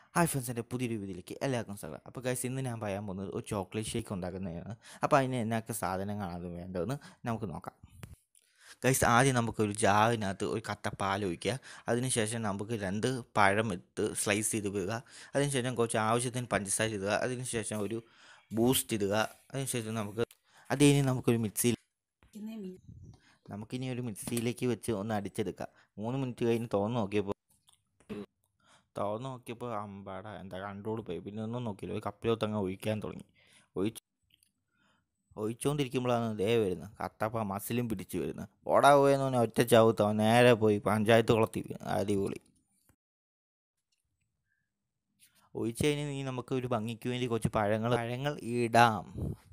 Hi friends എൻ്റെ പുതിയൊരു വീഡിയോയിലേക്ക് എല്ലാവർക്കും സ്വാഗതം അപ്പോൾ ഗൈസ് ഇന്ന് ഞാൻ പറയാൻ പോകുന്നത് ഒരു ചോക്ലേറ്റ് ഷേക്ക് ഉണ്ടാക്കുന്നതാണ് അപ്പോൾ അതിന് എന്നൊക്കെ സാധനങ്ങളാണ് വേണ്ടതെന്ന് നമുക്ക് നോക്കാം ഗൈസ് ആദ്യം നമുക്കൊരു ജാറിനകത്ത് ഒരു കട്ട പാൽ ഒഴിക്കുക അതിനുശേഷം നമുക്ക് രണ്ട് പഴം എടുത്ത് സ്ലൈസ് ചെയ്ത് ഇടുക അതിനുശേഷം കുറച്ച് ആവശ്യത്തിന് പഞ്ചസാര ഇടുക അതിനുശേഷം ഒരു ബൂസ്റ്റ് ഇടുക അതിനുശേഷം നമുക്ക് അത് കഴിഞ്ഞ് നമുക്കൊരു മിക്സിയിൽ നമുക്കിനി ഒരു മിക്സിയിലേക്ക് വെച്ച് ഒന്ന് അടിച്ചെടുക്കാം മൂന്ന് മിനിറ്റ് കഴിഞ്ഞ് തുറന്ന് നോക്കിയപ്പോൾ തുറന്ന് നോക്കിയപ്പോൾ അമ്പാട എന്താ കൺട്രോൾ പോയി പിന്നെ ഒന്നും നോക്കിയില്ല ഒരു കപ്പിലോട്ട് അങ്ങ് ഒഴിക്കാൻ തുടങ്ങി ഒഴിച്ച് ഒഴിച്ചുകൊണ്ടിരിക്കുമ്പോഴാണ് ദേ വരുന്നത് കട്ടപ്പ മസിലും പിടിച്ച് വരുന്നത് ഓടാ പോയെന്ന് പറഞ്ഞാൽ ഒറ്റ ചവിത്തവൻ നേരെ പോയി പഞ്ചായത്ത് കുളത്തി വീണു. അടിപൊളി ഒഴിച്ച് കഴിഞ്ഞ് ഇനി നമുക്ക് ഒരു ഭംഗിക്ക് വേണ്ടി കുറച്ച് പഴങ്ങൾ പഴങ്ങൾ ഇടാം